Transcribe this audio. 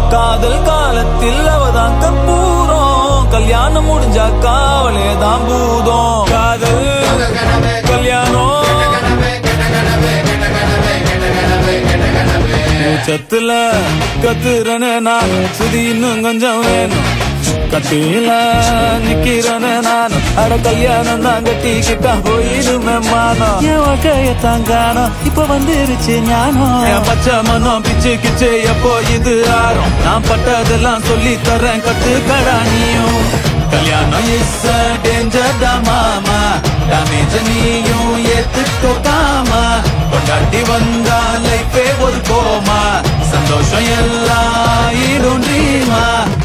காதல் காலத்தில் அவதான் கற்பூரம் கல்யாணம் முடிஞ்சா காவலே தான் பூதம் காதல் கல்யாணம் சத்துல கத்துறனே நான் சுதி இன்னும் கொஞ்சம் வேணும் கத்தியில நிக்கிறனே நான் அட கல்யாணம் தான் கட்டிக்கிட்டா போயிடுமே மானம் என் வாழ்க்கைய தாங்கானோ இப்ப வந்துருச்சு ஞானம் என் பச்சை மனம் பிச்சு கிச்சு எப்போ இது ஆறும் நான் பட்டதெல்லாம் சொல்லி தரேன் கத்துக்கடா நீயும் கல்யாணம் இஸ் டேஞ்சர் டா மாமா டேமேஜ் நீயும் ஏத்துக்கோ காமா கொண்டாட்டி வந்தா லைஃபே ஒரு கோமா சந்தோஷம் எல்லாம் ஈடும் ட்ரீமா